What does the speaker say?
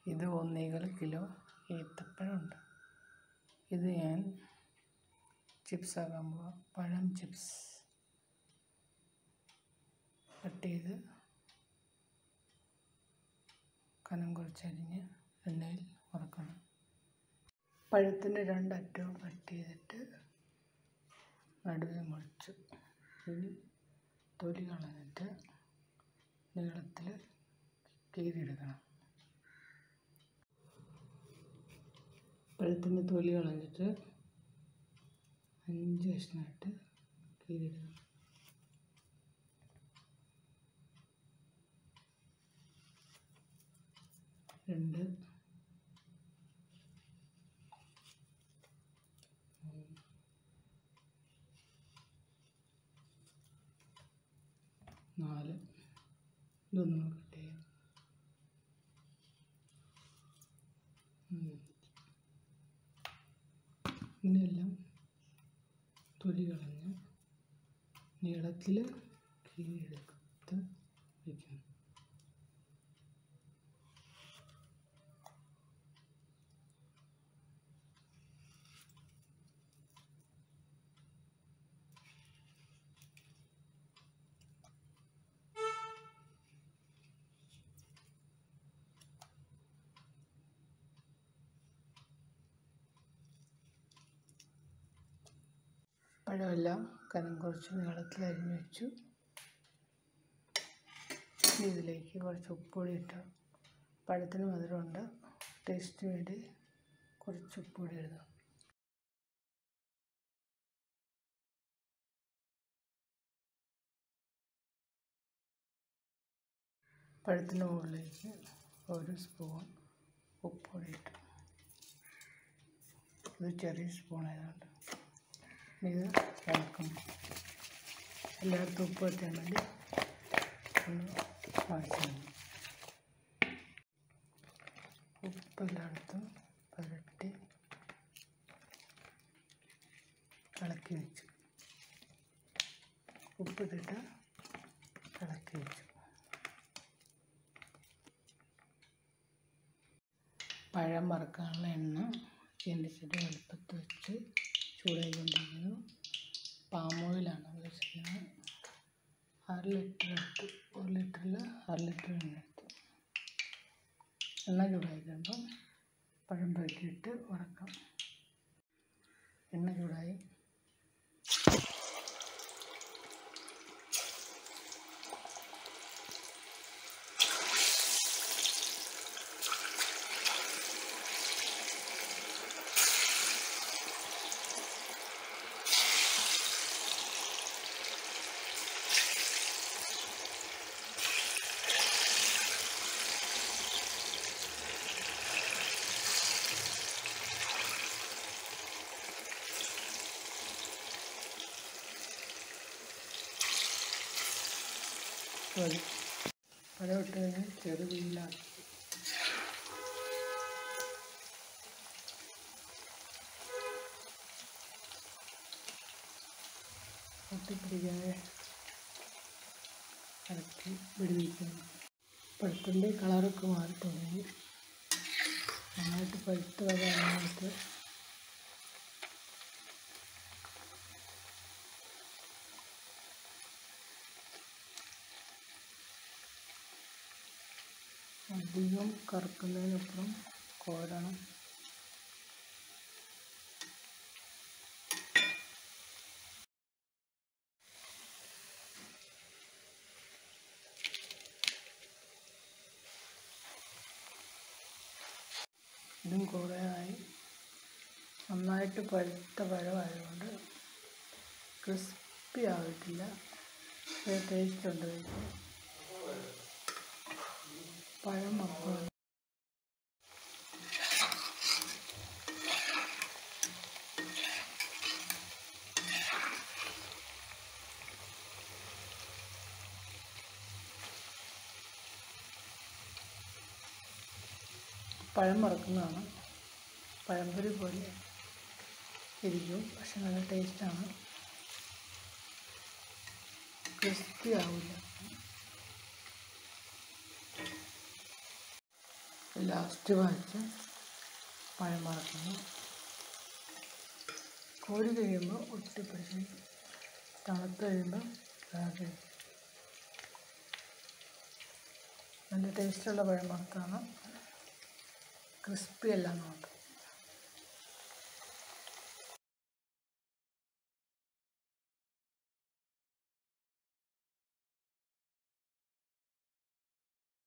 ഇത് ഒന്നേകാൽ കിലോ ഏത്തപ്പഴമുണ്ട് ഇത് ഞാൻ ചിപ്സ് ആക്കാൻ പോവാം പഴം ചിപ്സ് കട്ട് ചെയ്ത് കനം കുറച്ചരിഞ്ഞ് എണ്ണയിൽ വറക്കണം പഴത്തിൻ്റെ രണ്ടറ്റവും കട്ട് ചെയ്തിട്ട് നടുവെ മുറിച്ചു ഇനി തൊലി കളഞ്ഞിട്ട് നീളത്തിൽ കീറിയെടുക്കണം പഴത്തിൻ്റെ തൊലി കളഞ്ഞിട്ട് അഞ്ച് കഷ്ണമായിട്ട് കീറിയെടുക്കണം രണ്ട് മൂന്ന് നാല് ഇതൊന്നും കട്ട് ചെയ്യാം ഇങ്ങനെയെല്ലാം തൊലി കളഞ്ഞ് നീളത്തിൽ കീഴെടുത്ത് വയ്ക്കണം പഴമെല്ലാം കനം കുറച്ച് നീളത്തിൽ അരിഞ്ഞ് വെച്ചു ഇനി ഇതിലേക്ക് കുറച്ച് ഉപ്പുപൊടി ഇട്ട് പഴത്തിന് മധുരമുണ്ട് ടേസ്റ്റിന് വേണ്ടി കുറച്ച് ഉപ്പുപൊടി ഇടുന്നു പഴത്തിന് മുകളിലേക്ക് ഒരു സ്പൂൺ ഉപ്പുപൊടി ഇട്ടു ഇത് ചെറിയ സ്പൂൺ ആയതുകൊണ്ട് ഇത് ഇളക്കും എല്ലായിടത്തും ഉപ്പ് എത്താൻ വേണ്ടി ഒന്ന് വാങ്ങിച്ചു ഉപ്പ് എല്ലായിടത്തും പുരട്ടി ഇളക്കി വെച്ചു ഉപ്പിട്ടിട്ട് ഇളക്കി വെച്ചു പഴം വറുക്കാനുള്ള എണ്ണ ചീനിച്ചട്ടി എളുപ്പത്ത് വെച്ച് ചൂടായിക്കൊണ്ടിരിക്കുന്നു പാം ഓയിലാണ് ഉപയോഗിച്ചിരിക്കുന്നത് അര ലിറ്റർ എടുത്തു ഒരു ലിറ്ററിൽ അര ലിറ്റർ എണ്ണ എടുത്തു എണ്ണ ചൂടായി കഴിയുമ്പം പഴം പുരട്ടിയിട്ട് വറക്കാം എണ്ണ ചൂടായി മതി പഴം ഇട്ട് കഴിഞ്ഞ് ചെറു തീയിലാക്കി ഒട്ടിപ്പിടിക്കാതെ ഇറക്കി വിടുവിക്കുന്നു പഴത്തിൻ്റെ കളറൊക്കെ മാറി തുടങ്ങി നന്നായിട്ട് പഴുത്ത് വരെ എണ്ണയെടുത്ത് അധികം കറുക്കുന്നതിനപ്പുറം കോരണം ഇതും കുറേയായി നന്നായിട്ട് പഴുത്ത പഴമായതുകൊണ്ട് ക്രിസ്പി ആയിട്ടില്ല ടേസ്റ്റ് ഉണ്ട് കഴിക്കാൻ പഴം മറക്കണം പഴം മറക്കുന്നതാണ് പഴംപൊരി പോലെ ഇരിക്കും പക്ഷെ നല്ല ടേസ്റ്റാണ് ക്രിസ്പി ആവില്ല ലാസ്റ്റ് വാച്ച് പഴം വറക്കുന്നു കോരി കഴിയുമ്പോൾ ഒട്ടിപ്പിടിച്ച് തണുത്ത് കഴിയുമ്പോൾ ഇതാക്കി നല്ല ടേസ്റ്റുള്ള പഴം വറുത്താണ് ക്രിസ്പി അല്ല നോട്ട്